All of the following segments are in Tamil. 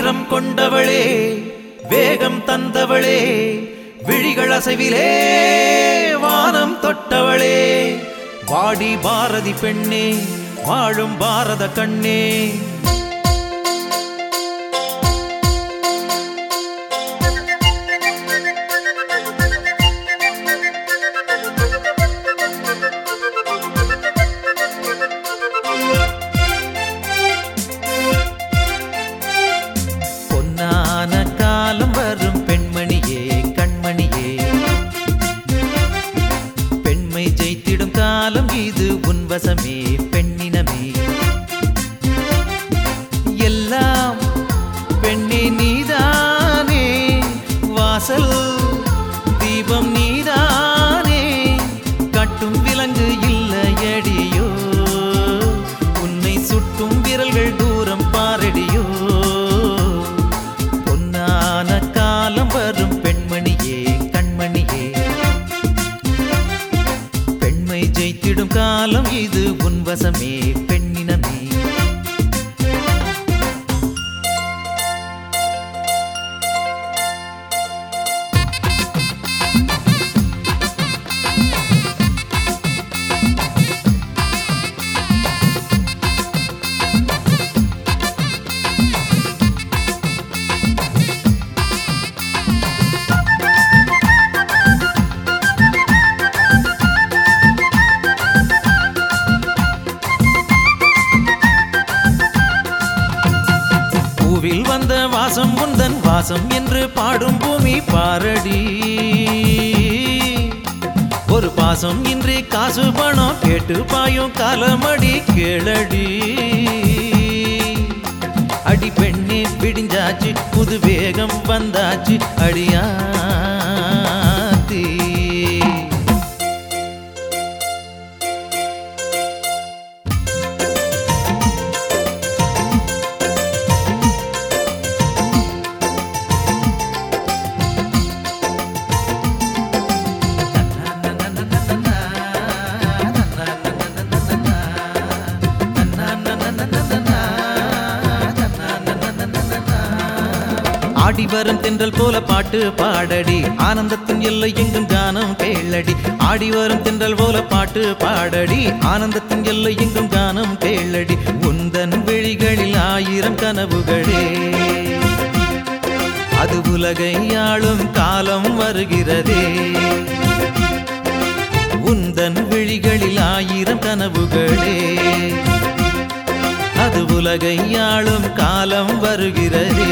வீரம் கொண்டவளே வேகம் தந்தவளே விழிகள் அசைவிலே வானம் தொட்டவளே வாடி பாரதி பெண்ணே வாழும் பாரத கண்ணே பொன்னான காலம் வரும் பெண்மணியே கண்மணியே பெண்மை ஜெயித்திடும் காலம் இது உன் வசமே பெண்ணினமே எல்லாம் பெண்ணே நீதானே வாசல் தீபம் நீதானே கட்டும் விலங்கு இல்லையடியோ உன்னை சுட்டும் விரல்கள் தூரம் பாரடியோ பொன்னான காலம் வரும் பெண்மணியே கண்மணியே பெண்மை ஜெயித்திடும் காலம் இது உன் வசமே பெண்ணினமே பூவில் வந்த வாசம் உந்தன் வாசம் என்று பாடும் பூமி பாரடி ஒரு பாசம் இன்றி காசு பணம் கேட்டு பாயும் காலமடி கேளடி அடி பெண்ணே பிடிஞ்சாச்சு புது வேகம் வந்தாச்சு அடியாத்தி ஆடி வரும் தென்றல் போல பாட்டு பாடடி ஆனந்தத்தின் எல்லை எங்கும் கானம் கேளடி ஆடி வரும் தென்றல் போல பாட்டு பாடடி ஆனந்தத்தின் எல்லை எங்கும் கானம் கேளடி உந்தன் விழிகளில் ஆயிரம் கனவுகளே அது உலகை ஆளும் காலம் வருகிறதே உந்தன் விழிகளில் ஆயிரம் கனவுகளே அது உலகை ஆளும் காலம் வருகிறதே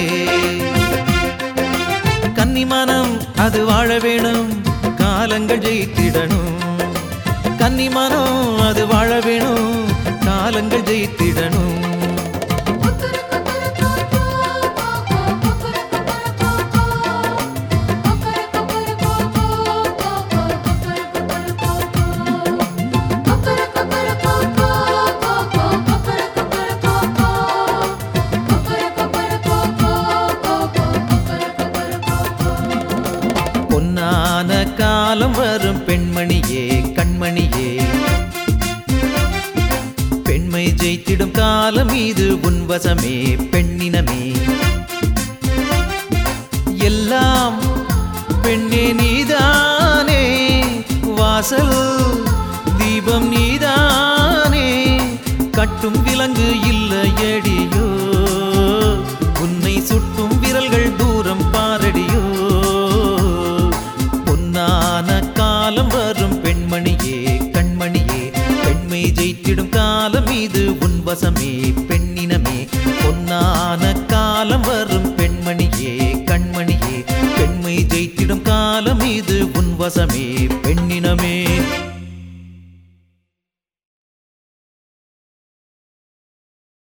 கன்னிமனம் அது வாழ வேணும் காலங்கள் ஜெயித்திடணும் கன்னிமனம் அது வாழ வேணும் காலங்கள் ஜெயித்திடணும் பொன்னான காலம் வரும் பெண்மணியே கண்மணியே பெண்மை ஜெயித்திடும் காலம் இது உன் வசமே பெண்ணினமே எல்லாம் பெண்ணே நீதானே வாசல் தீபம் நீதானே கட்டும் விலங்கு இல்லையடியோ உன்னை சுட்டும் விரல்கள் தூரம் பாரடியோ பொன்னான காலம் வரும் பெண்மணியே கண்மணியே பெண்மை ஜெயித்திடும் காலம் இது உன் வசமே பெண்ணினமே பொன்னான காலம் வரும் பெண்மணியே கண்மணியே பெண்மை ஜெயித்திடும் காலம் இது உன் வசமே பெண்ணினமே